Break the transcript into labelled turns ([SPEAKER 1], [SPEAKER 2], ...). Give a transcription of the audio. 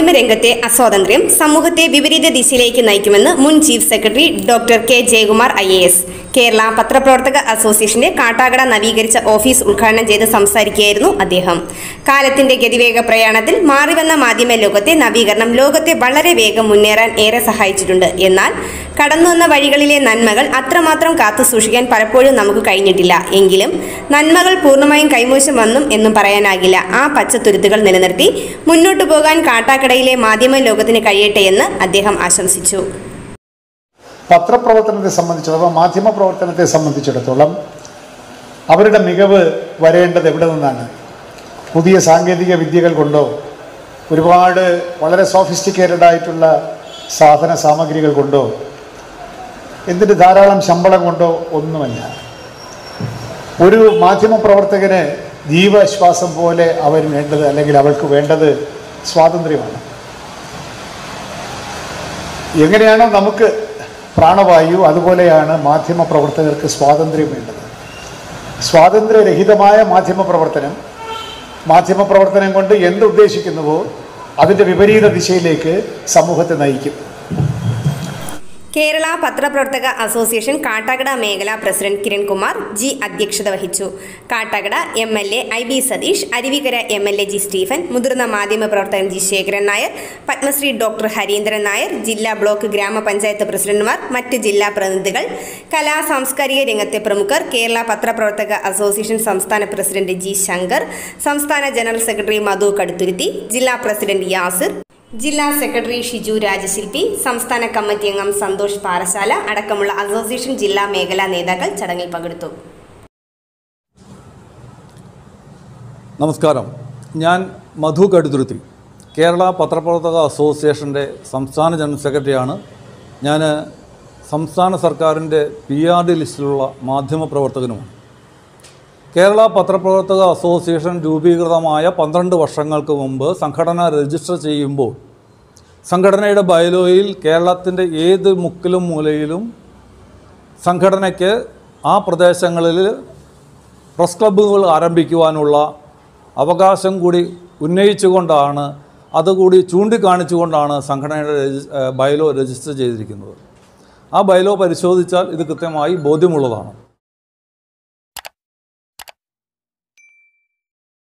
[SPEAKER 1] മാധ്യമരംഗത്തെ അസ്വാതന്ത്ര്യം സമൂഹത്തെ വിപരീത ദിശയിലേക്ക് നയിക്കുമെന്ന് മുൻ chief secretary doctor K Jayakumar ഐ കേരള പത്രപ്രവർത്തക അസോസിയേഷന്റെ കാട്ടാക്കട നവീകരിച്ച ഓഫീസ് ഉദ്ഘാടനം ചെയ്ത് സംസാരിക്കുകയായിരുന്നു അദ്ദേഹം കാലത്തിന്റെ ഗതിവേഗ പ്രയാണത്തിൽ മാറിവന്ന മാധ്യമ ലോകത്തെ നവീകരണം ലോകത്തെ വളരെ വേഗം മുന്നേറാൻ ഏറെ സഹായിച്ചിട്ടുണ്ട് എന്നാൽ കടന്നുവന്ന വഴികളിലെ നന്മകൾ അത്രമാത്രം കാത്തു സൂക്ഷിക്കാൻ പലപ്പോഴും നമുക്ക് കഴിഞ്ഞിട്ടില്ല എങ്കിലും നന്മകൾ പൂർണ്ണമായും കൈമോശം വന്നും എന്നും പറയാനാകില്ല ആ പച്ചത്തുരുത്തുകൾ നിലനിർത്തി മുന്നോട്ടു പോകാൻ കാട്ടാക്കടയിലെ മാധ്യമ ലോകത്തിന് കഴിയട്ടെ എന്ന് അദ്ദേഹം ആശംസിച്ചു
[SPEAKER 2] പത്രപ്രവർത്തനത്തെ സംബന്ധിച്ച് അഥവാ മാധ്യമ പ്രവർത്തനത്തെ സംബന്ധിച്ചിടത്തോളം അവരുടെ മികവ് വരേണ്ടത് എവിടെ നിന്നാണ് പുതിയ സാങ്കേതിക വിദ്യകൾ കൊണ്ടോ ഒരുപാട് വളരെ സോഫിസ്റ്റിക്കേറ്റഡ് ആയിട്ടുള്ള സാധന സാമഗ്രികൾ കൊണ്ടോ എന്തിന് ധാരാളം ശമ്പളം കൊണ്ടോ ഒന്നുമല്ല ഒരു മാധ്യമ പ്രവർത്തകന് ജീവശ്വാസം പോലെ അവൻ വേണ്ടത് അല്ലെങ്കിൽ അവൾക്ക് വേണ്ടത് സ്വാതന്ത്ര്യമാണ് എങ്ങനെയാണോ നമുക്ക് പ്രാണവായു അതുപോലെയാണ് മാധ്യമ പ്രവർത്തകർക്ക് സ്വാതന്ത്ര്യം വേണ്ടത് സ്വാതന്ത്ര്യരഹിതമായ മാധ്യമ പ്രവർത്തനം മാധ്യമ പ്രവർത്തനം കൊണ്ട് എന്ത് ഉദ്ദേശിക്കുന്നുവോ അതിൻ്റെ വിപരീത ദിശയിലേക്ക് സമൂഹത്തെ നയിക്കും
[SPEAKER 1] കേരള പത്രപ്രവർത്തക അസോസിയേഷൻ കാട്ടാക്കട മേഖലാ പ്രസിഡന്റ് കിരൺകുമാർ ജി അധ്യക്ഷത വഹിച്ചു Kattakada M L A I B Satheesh Aruvikkara M L A G Stephen മുതിർന്ന മാധ്യമപ്രവർത്തകൻ ജി ശേഖരൻ നായർ പത്മശ്രീ ഡോക്ടർ ഹരീന്ദ്രൻ നായർ ജില്ലാ ബ്ലോക്ക് ഗ്രാമപഞ്ചായത്ത് പ്രസിഡന്റുമാർ മറ്റ് ജില്ലാ പ്രതിനിധികൾ കലാ സാംസ്കാരിക രംഗത്തെ പ്രമുഖർ കേരള പത്രപ്രവർത്തക അസോസിയേഷൻ സംസ്ഥാന പ്രസിഡന്റ് ജി ശങ്കർ സംസ്ഥാന ജനറൽ സെക്രട്ടറി മധു കടുത്തുരുത്തി ജില്ലാ പ്രസിഡന്റ് യാസിർ ജില്ലാ സെക്രട്ടറി ഷിജു രാജശില്പി സംസ്ഥാന കമ്മിറ്റി അംഗം സന്തോഷ് പാറശാല അടക്കമുള്ള അസോസിയേഷൻ ജില്ലാ മേഖലാ നേതാക്കൾ ചടങ്ങിൽ പങ്കെടുത്തു
[SPEAKER 3] നമസ്കാരം ഞാൻ മധു കടുതുരുത്തി കേരള പത്രപ്രവർത്തക അസോസിയേഷൻ്റെ സംസ്ഥാന ജനറൽ സെക്രട്ടറിയാണ് ഞാൻ സംസ്ഥാന സർക്കാരിൻ്റെ പി ആർ ഡി ലിസ്റ്റിലുള്ള മാധ്യമപ്രവർത്തകനുമാണ് കേരള പത്രപ്രവർത്തക അസോസിയേഷൻ രൂപീകൃതമായ പന്ത്രണ്ട് വർഷങ്ങൾക്ക് മുമ്പ് സംഘടന രജിസ്റ്റർ ചെയ്യുമ്പോൾ സംഘടനയുടെ ബയലോയിൽ കേരളത്തിൻ്റെ ഏത് മുക്കിലും മൂലയിലും സംഘടനയ്ക്ക് ആ പ്രദേശങ്ങളിൽ പ്രസ് ക്ലബ്ബുകൾ ആരംഭിക്കുവാനുള്ള അവകാശം കൂടി ഉന്നയിച്ചുകൊണ്ടാണ് അതുകൂടി ചൂണ്ടിക്കാണിച്ചുകൊണ്ടാണ് സംഘടനയുടെ രജി- ഏഹ് ബയലോ രജിസ്റ്റർ ചെയ്തിരിക്കുന്നത് ആ ബയലോ പരിശോധിച്ചാൽ ഇത് കൃത്യമായി ബോധ്യമുള്ളതാണ്